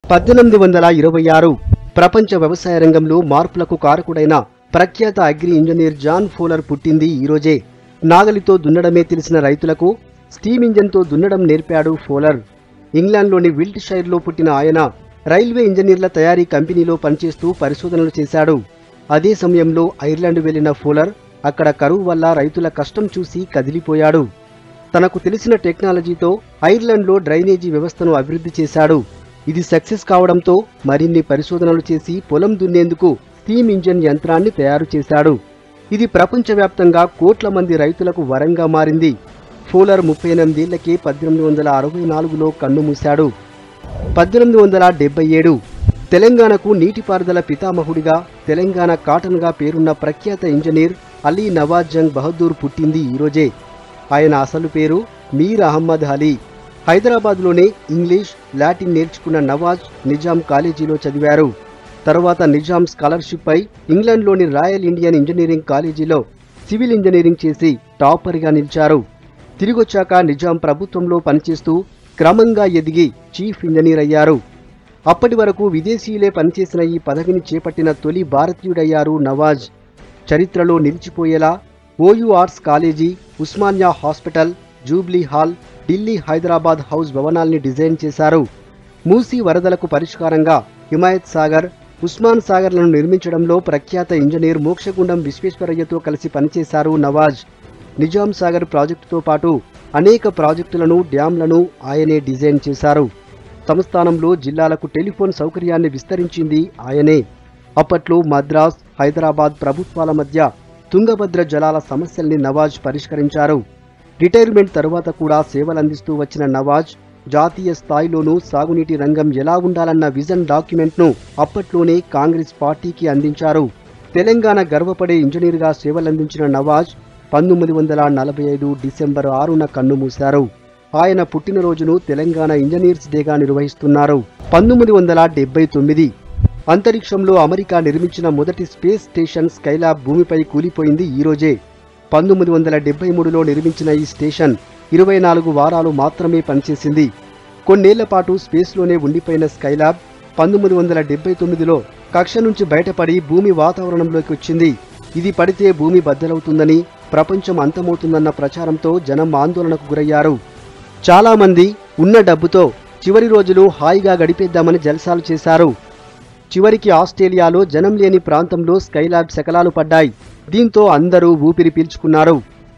పద్దెనిమిది వందల ఇరవై ఆరు ప్రపంచ వ్యవసాయ రంగంలో మార్పులకు కారకుడైన ప్రఖ్యాత అగ్రి ఇంజనీర్ జాన్ ఫోలర్ పుట్టింది ఈరోజే నాగలితో దున్నడమే తెలిసిన రైతులకు స్టీమ్ ఇంజన్తో దున్నడం నేర్పాడు ఫోలర్ ఇంగ్లాండ్లోని విల్ట్ షైర్లో పుట్టిన ఆయన రైల్వే ఇంజనీర్ల తయారీ కంపెనీలో పనిచేస్తూ పరిశోధనలు చేశాడు అదే సమయంలో ఐర్లాండ్ వెళ్లిన ఫోలర్ అక్కడ కరువు వల్ల రైతుల కష్టం చూసి కదిలిపోయాడు తనకు తెలిసిన టెక్నాలజీతో ఐర్లాండ్లో డ్రైనేజీ వ్యవస్థను అభివృద్ధి చేశాడు ఇది సక్సెస్ కావడంతో మరిన్ని పరిశోధనలు చేసి పొలం దున్నేందుకు స్టీమ్ ఇంజన్ యంత్రాన్ని తయారు చేశాడు ఇది ప్రపంచవ్యాప్తంగా కోట్ల మంది రైతులకు వరంగా మారింది ఫోలర్ ముప్పై ఎనిమిదేళ్లకే పద్దెనిమిది వందల అరవై నాలుగులో కన్నుమూశాడు పద్దెనిమిది వందల డెబ్బై ఏడు తెలంగాణకు నీటిపారుదల పితామహుడిగా తెలంగాణ కాటన్గా పేరున్న ప్రఖ్యాత ఇంజనీర్ అలీ నవాజ్ జంగ్ బహదూర్ పుట్టింది ఈరోజే ఆయన అసలు పేరు మీర్ అహ్మద్ అలీ హైదరాబాద్లోనే ఇంగ్లీష్ లాటిన్ నేర్చుకున్న నవాజ్ నిజాం కాలేజీలో చదివారు తరువాత నిజాం స్కాలర్షిప్ పై ఇంగ్లాండ్లోని రాయల్ ఇండియన్ ఇంజనీరింగ్ కాలేజీలో సివిల్ ఇంజనీరింగ్ చేసి టాపర్గా నిలిచారు తిరిగొచ్చాక నిజాం ప్రభుత్వంలో పనిచేస్తూ క్రమంగా ఎదిగి చీఫ్ ఇంజనీర్ అయ్యారు అప్పటి వరకు విదేశీయులే పనిచేసిన ఈ పదవిని చేపట్టిన తొలి భారతీయుడయ్యారు నవాజ్ చరిత్రలో నిలిచిపోయేలా OU arts college Osmania hospital jubilee hall Delhi Hyderabad house భవనాల్ని డిజైన్ చేశారు మూసీ వరదలకు పరిష్కారంగా హిమాయత్ సాగర్ ఉస్మాన్ సాగర్లను నిర్మించడంలో ప్రఖ్యాత ఇంజనీర్ మోక్షగుండం విశ్వేశ్వరయ్యతో కలిసి పనిచేశారు నవాజ్ నిజాం సాగర్ ప్రాజెక్టుతో పాటు అనేక ప్రాజెక్టులను డ్యాంలను ఆయనే డిజైన్ చేశారు సంస్థానంలో జిల్లాలకు టెలిఫోన్ సౌకర్యాన్ని విస్తరించింది ఆయనే అప్పట్లో మద్రాస్ హైదరాబాద్ ప్రభుత్వాల మధ్య తుంగభద్ర జలాల సమస్యల్ని నవాజ్ పరిష్కరించారు రిటైర్మెంట్ తరువాత కూడా సేవలందిస్తూ వచ్చిన నవాజ్ జాతీయ స్థాయిలోనూ సాగునీటి రంగం ఎలా ఉండాలన్న విజన్ డాక్యుమెంట్ను అప్పట్లోనే కాంగ్రెస్ పార్టీకి అందించారు తెలంగాణ గర్వపడే ఇంజనీర్గా సేవలందించిన నవాజ్ పంతొమ్మిది వందల నలభై ఐదు డిసెంబర్ ఆరున కన్నుమూశారు ఆయన పుట్టినరోజును తెలంగాణ ఇంజనీర్స్ డేగా నిర్వహిస్తున్నారు పంతొమ్మిది వందల డెబ్బై తొమ్మిది అంతరిక్షంలో అమెరికా నిర్మించిన మొదటి స్పేస్ స్టేషన్ స్కైలాబ్ భూమిపై కూలిపోయింది ఈ రోజే పంతొమ్మిది వందల డెబ్బై మూడులో నిర్మించిన ఈ స్టేషన్ ఇరవై నాలుగు వారాలు మాత్రమే పనిచేసింది కొన్నేళ్ల పాటు స్పేస్లోనే ఉండిపోయిన స్కైలాబ్ పంతొమ్మిది వందల డెబ్బై తొమ్మిదిలో కక్ష నుంచి బయటపడి భూమి వాతావరణంలోకి వచ్చింది ఇది పడితే భూమి బద్దలవుతుందని ప్రపంచం అంతమవుతుందన్న ప్రచారంతో జనం ఆందోళనకు గురయ్యారు చాలా మంది ఉన్న డబ్బుతో చివరి రోజులు హాయిగా గడిపేద్దామని జల్సాలు చేశారు చివరికి ఆస్ట్రేలియాలో జనం లేని ప్రాంతంలో స్కైలాబ్ శకలాలు పడ్డాయి దీంతో అందరూ ఊపిరి పీల్చుకున్నారు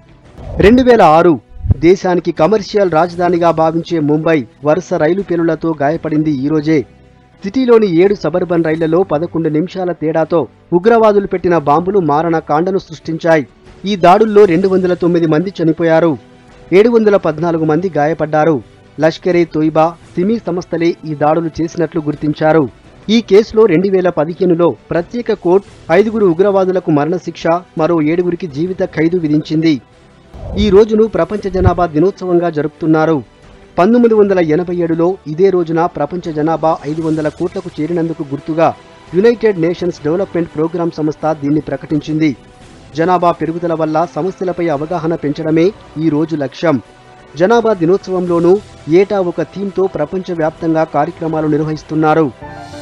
రెండు వేల ఆరు దేశానికి కమర్షియల్ రాజధానిగా భావించే ముంబై వరుస రైలు పేలులతో గాయపడింది ఈరోజే సిటీలోని ఏడు సబర్బన్ రైళ్లలో పదకొండు నిమిషాల తేడాతో ఉగ్రవాదులు పెట్టిన బాంబులు మారణ కాండను సృష్టించాయి ఈ దాడుల్లో రెండు వందల తొమ్మిది మంది చనిపోయారు ఏడు వందల పద్నాలుగు మంది గాయపడ్డారు లష్కరే తోయిబా సిమీ సంస్థలే ఈ దాడులు చేసినట్లు గుర్తించారు ఈ కేసులో రెండు వేల పదిహేనులో ప్రత్యేక కోర్టు ఐదుగురు ఉగ్రవాదులకు మరణశిక్ష మరో ఏడుగురికి జీవిత ఖైదు విధించింది ఈ రోజును ప్రపంచ జనాభా దినోత్సవంగా జరుపుతున్నారు పంతొమ్మిది వందల ఎనభై ఏడులో ఇదే రోజున ప్రపంచ జనాభా ఐదు వందల కోట్లకు చేరినందుకు గుర్తుగా యునైటెడ్ నేషన్స్ డెవలప్మెంట్ ప్రోగ్రాం సంస్థ దీన్ని ప్రకటించింది జనాభా పెరుగుదల వల్ల సమస్యలపై అవగాహన పెంచడమే ఈ రోజు లక్ష్యం జనాభా దినోత్సవంలోనూ ఏటా ఒక థీమ్తో ప్రపంచవ్యాప్తంగా కార్యక్రమాలు నిర్వహిస్తున్నారు